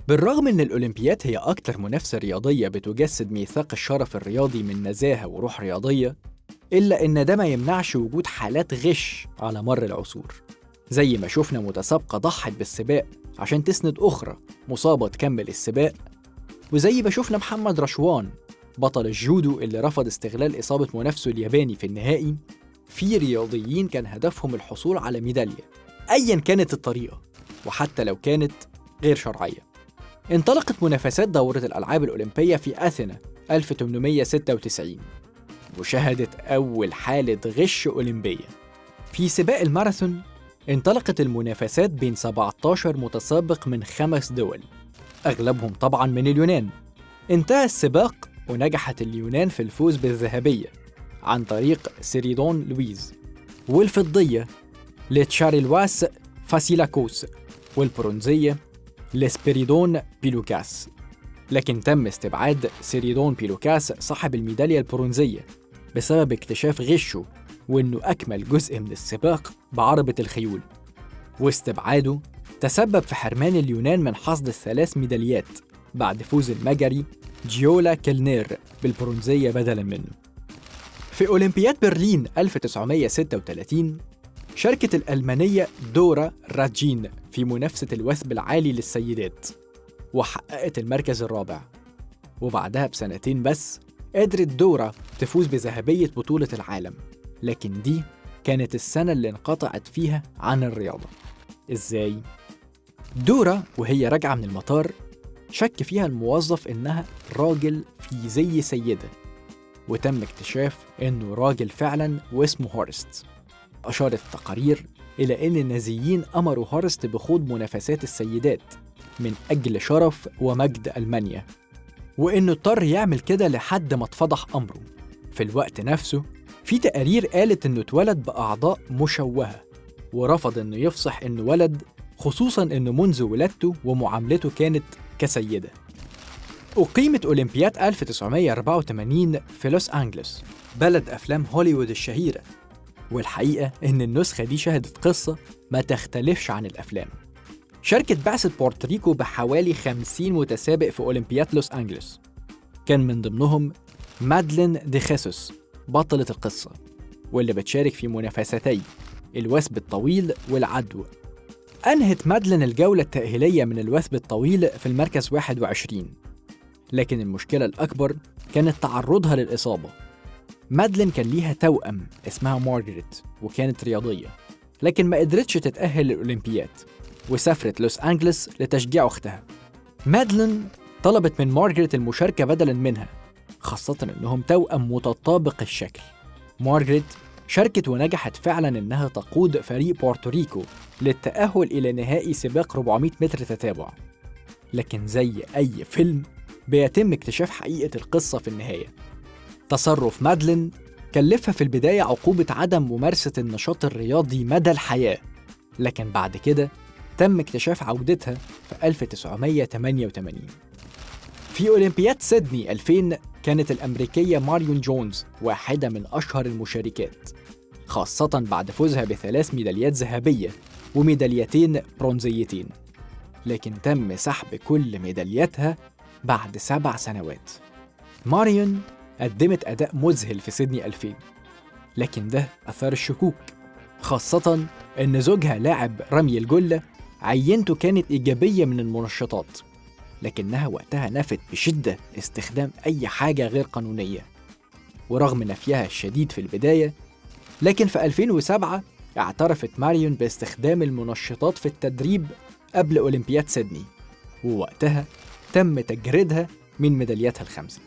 بالرغم إن الأولمبياد هي أكتر منافسة رياضية بتجسد ميثاق الشرف الرياضي من نزاهة وروح رياضية إلا إن ده ما يمنعش وجود حالات غش على مر العصور زي ما شفنا متسابقة ضحت بالسباق عشان تسند أخرى مصابة تكمل السباق وزي ما شفنا محمد رشوان بطل الجودو اللي رفض استغلال إصابة منافسه الياباني في النهائي في رياضيين كان هدفهم الحصول على ميدالية أيا كانت الطريقة وحتى لو كانت غير شرعية انطلقت منافسات دورة الألعاب الأولمبية في أثينا 1896 وشهدت أول حالة غش أولمبية في سباق الماراثون انطلقت المنافسات بين 17 متسابق من خمس دول أغلبهم طبعا من اليونان انتهى السباق ونجحت اليونان في الفوز بالذهبية عن طريق سيريدون لويز والفضية لتشارلواس فاسيلاكوس والبرونزية لسبيريدون بيلوكاس لكن تم استبعاد سيريدون بيلوكاس صاحب الميدالية البرونزية بسبب اكتشاف غشه وإنه أكمل جزء من السباق بعربة الخيول واستبعاده تسبب في حرمان اليونان من حصد الثلاث ميداليات بعد فوز المجري جيولا كيلنير بالبرونزية بدلا منه في أولمبياد برلين 1936 شاركت الألمانية دورا راجين في منافسة الوثب العالي للسيدات وحققت المركز الرابع وبعدها بسنتين بس قدرت دورا تفوز بذهبية بطولة العالم لكن دي كانت السنة اللي انقطعت فيها عن الرياضة إزاي؟ دورا وهي راجعة من المطار شك فيها الموظف إنها راجل في زي سيدة وتم اكتشاف إنه راجل فعلا واسمه هورست أشارت التقارير إلى أن النازيين أمروا هورست بخوض منافسات السيدات من أجل شرف ومجد ألمانيا وإنه اضطر يعمل كده لحد ما اتفضح أمره في الوقت نفسه في تقارير قالت إنه اتولد بأعضاء مشوهة ورفض إنه يفصح إنه ولد خصوصا إنه منذ ولادته ومعاملته كانت كسيدة أقيمت أولمبياد 1984 في لوس أنجلوس بلد أفلام هوليوود الشهيرة والحقيقة إن النسخة دي شهدت قصة ما تختلفش عن الأفلام شاركت بعثة بورتريكو بحوالي 50 متسابق في أولمبياد لوس أنجلوس كان من ضمنهم مادلين دي خيسوس بطلة القصة واللي بتشارك في منافستي الوثب الطويل والعدو أنهت مادلين الجولة التأهيلية من الوثب الطويل في المركز 21 لكن المشكلة الأكبر كانت تعرضها للإصابة مادلين كان ليها توأم اسمها مارجريت وكانت رياضية لكن ما قدرتش تتأهل للأولمبياد وسافرت لوس أنجلس لتشجيع أختها مادلين طلبت من مارجريت المشاركة بدلا منها خاصة إنهم توأم متطابق الشكل مارجريت شاركت ونجحت فعلا إنها تقود فريق بورتوريكو للتأهل إلى نهائي سباق 400 متر تتابع لكن زي أي فيلم بيتم اكتشاف حقيقة القصة في النهاية تصرف مادلين كلفها في البداية عقوبة عدم ممارسة النشاط الرياضي مدى الحياة لكن بعد كده تم اكتشاف عودتها في 1988 في أولمبياد سيدني 2000 كانت الأمريكية ماريون جونز واحدة من أشهر المشاركات خاصة بعد فوزها بثلاث ميداليات ذهبية وميداليتين برونزيتين لكن تم سحب كل ميدالياتها بعد سبع سنوات ماريون قدمت أداء مذهل في سيدني 2000 لكن ده أثار الشكوك خاصة إن زوجها لاعب رمي الجلة عينته كانت إيجابية من المنشطات لكنها وقتها نفت بشدة استخدام أي حاجة غير قانونية ورغم نفيها الشديد في البداية لكن في 2007 اعترفت ماريون باستخدام المنشطات في التدريب قبل أولمبياد سيدني ووقتها تم تجريدها من ميدالياتها الخمسة